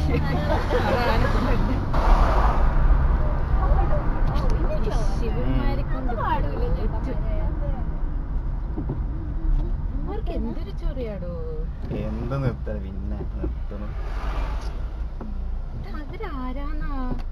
അവർക്ക് എന്തൊരു ചൊറിയാടോ എന്ത് നിർത്തത് പിന്നെ നിർത്തണം അവരാരാന്നാ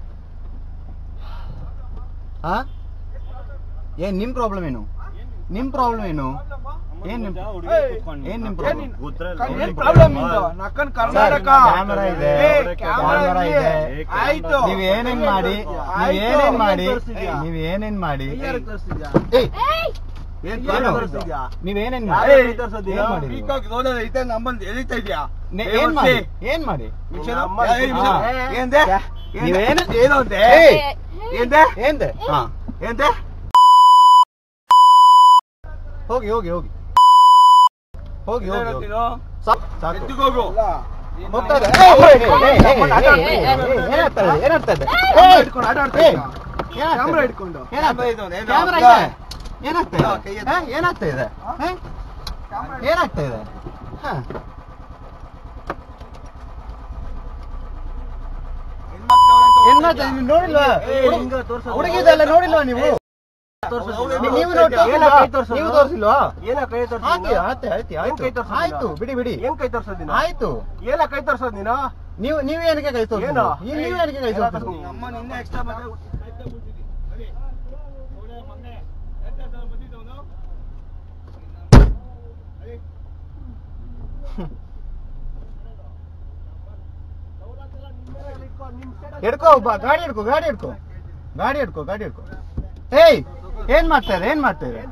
ಆ ಏನ್ ನಿಮ್ ಪ್ರಾಬ್ಲಮ್ ಏನು ನಿಮ್ ಪ್ರಾಬ್ಲಮ್ ಏನು ಏನ್ ನಿಮ್ ಏನ್ ನಿಮ್ ಪ್ರಾಬ್ಲಮ್ ಏನ್ ಪ್ರಾಬ್ಲಮ್ ನಿಂದು ನಕ್ಕನ್ ಕರ್ನಾಟಕ ಕ್ಯಾಮರಾ ಇದೆ ಏ, camera ಕ್ಯಾಮರಾ ಇದೆ ಆಯ್ತು ನೀವ್ ಏನೇನ್ ಮಾಡಿ ನೀವ್ ಏನೇನ್ ಮಾಡಿ ನೀವ್ ಏನೇನ್ ಮಾಡಿ ಏಯ್, ಏನ್ ಏನು? ತೋರಿಸ್ತಿದ್ಯಾ? ನೀವ್ ಏನೇನ್ ಏಯ್, ಮಾಡಿ ಏನ್ ಮಾಡಿದ್ರಿ? ಪೀಕಾಕ್ ರೋಡಲ್ಲಿ ಐತೆ ನಮ್ಮಂದ್ ಎಳಿತಾ ಇದ್ಯಾ ನೆ- ಏನ್ ಮಾಡಿ ಏನ್ ಮಾಡಿ ఏందే ನೀವೇನ ಏನಂದೆ ಏಯ್, ఏందే ఏంದೆ ಹಾ ఏందే ಹೋಗಿ ಹೋಗಿ ಹೋಗಿ ಹೋಗಿ ಹೋಗಿ ಹೋಗಿ ಸಾಕು ಸಾಕು ಎದ್ದುಗೋಗು ಹೋಗ್ತಾ ಇದೆ ಏಯ್, ಏಯ್, ಏಯ್, ಏಯ್, ಏಯ್, ಏಯ್, ಏಯ್, ಏನಾಗ್ತಾ ಇದೆ ಏನಾಗ್ತಾ ಇದೆ ಏಯ್, ಹಿಡ್ಕೊಂಡು ಆಟ ಆಡ್ತಾ ಏಯ್, ಇದ್ದ. ಏನಾಗ್ತಾ ಕ್ಯಾಮ್ರಾ ಇದೆ? ಹಿಡ್ಕೊಂಡು ಏನಾಗ್ತಾ ಇದೆ? ಕ್ಯಾಮ್ರಾ ಇದೆ, ಕ್ಯಾಮ್ರಾ ಏನೋ ಇದೆ. ಏನಾಗ್ತಾ ಇದೆ ಹಾ, ಕೈ ಎತ್ತು. ಹಾ, ಏನಾಗ್ತಾ ಇದೆ ಹಾ? ಏನಾಗ್ತಾ ಇದೆ ಹಾ. ಏನ್ ಮಾಡ್ತಾ ಇದ್ದೀರಿ? ನೀವು ನೋಡಿಲ್ವಾ ಹುಡುಗ- ಹುಡುಗಿದೆಲ್ಲ ನೋಡಿಲ್ವಾ ನೀವು ನೀ- ನೀವು ನೋಡಿ ತೋರ್ಸಿಲ್ವಾ? ನೀವು ತೋರಿಸಿಲ್ವಾ ಏನ ಕೈ ಆಯ್ತು ಆಯ್ತು ಆಯ್ತು ಆಯ್ತು ಕೈ ತೋರ್ಸೋದು ಆಯ್ತು ಬಿಡಿ ಬಿಡಿ ಏನ್ ಕೈ ತೋರ್ಸೋದ್ ನೀನು ಆಯ್ತು ಏನ ಕೈ ತೋರ್ಸೋದ್ ನೀನು ನೀವು ನೀವು ಏನಕ್ಕೆ ಕೈ ತೋರಿಸಿ ಏನು ನೀವು ಏನಕ್ಕೆ ಕೈ ತೋರಿಸಿ ಅಮ್ಮ ನಿನ್ನೆ ಎಕ್ಸ್ಟ್ರಾ ಹಿಡ್ಕೋ ಬಾ ಗಾಡಿ ಹಿಡ್ಕೋ ಗಾಡಿ ಹಿಡ್ಕೋ ಗಾಡಿ ಹಿಡ್ಕೋ ಗಾಡಿ ಹಿಡ್ಕೋ ಏಯ್ ಏನ್ ಮಾಡ್ತಾ ಇದೆ ಏನ್ ಮಾಡ್ತಾ ಇದೆ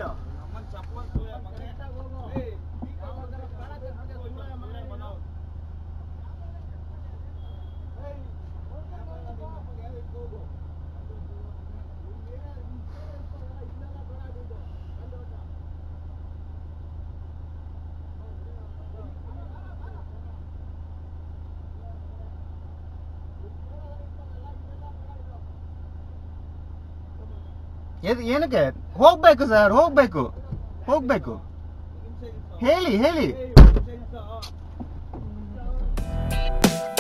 ಎದ್- ಏನಕ್ಕೆ ಹೋಗ್ಬೇಕು ಸರ್ ಹೋಗ್ಬೇಕು ಹೋಗ್ಬೇಕು ಹೇಳಿ ಹೇಳಿ